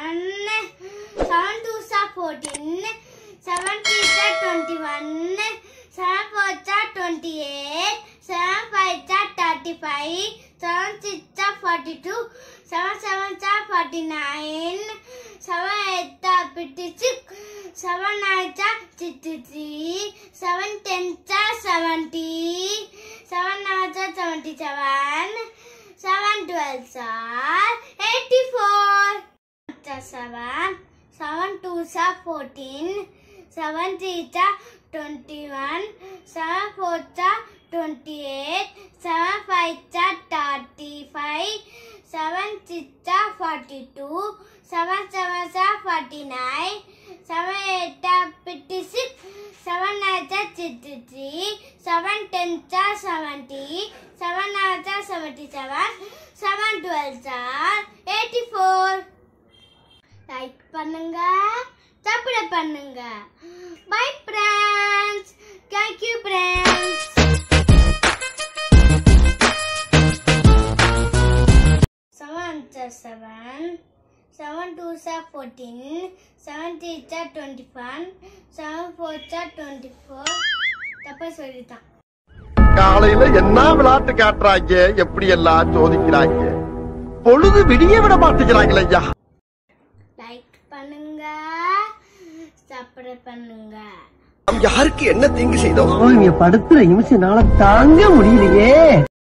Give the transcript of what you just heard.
Seven seven twos are fourteen seven threes are twenty one seven fours are twenty eight seven fives are thirty five seven sixes are forty two seven sevens are forty nine seven eights are fifty six seven nines are sixty three seven tens are seventy seven nines are seventy seven seven twelve are eighty-four. Seven, seven twos are fourteen. Seven threes are twenty-one. Seven fours are twenty-eight. Seven fives are thirty-five. Seven six are forty-two. Seven sevens are forty-nine. Seven eight are fifty-six. Seven nine are sixty-three. Seven tens are seventy. Seven nines are seventy-seven. Seven twelves are eighty-four. Like பண்ணுங்க subscribe பண்ணுங்க bye friends thank you friends seven seven seven twos are fourteen seven threes are twenty one seven fours are twenty four தப்பா சொல்லிட்டான் காலையில என்ன விளையாட்டு காட்டுறாங்க எப்படி எல்லாம் சோதிக்கிறாங்க பொழுது விடிய விட மாட்டேங்கிறாங்களே ஐயா லைக் பண்ணுங்க சப்ஸ்கிரைப் பண்ணுங்க நாம் யாருக்கு என்ன தீங்கு செய்தோம் நீங்க படுத்துற நிமிஷம் நாள தாங்க முடியலையே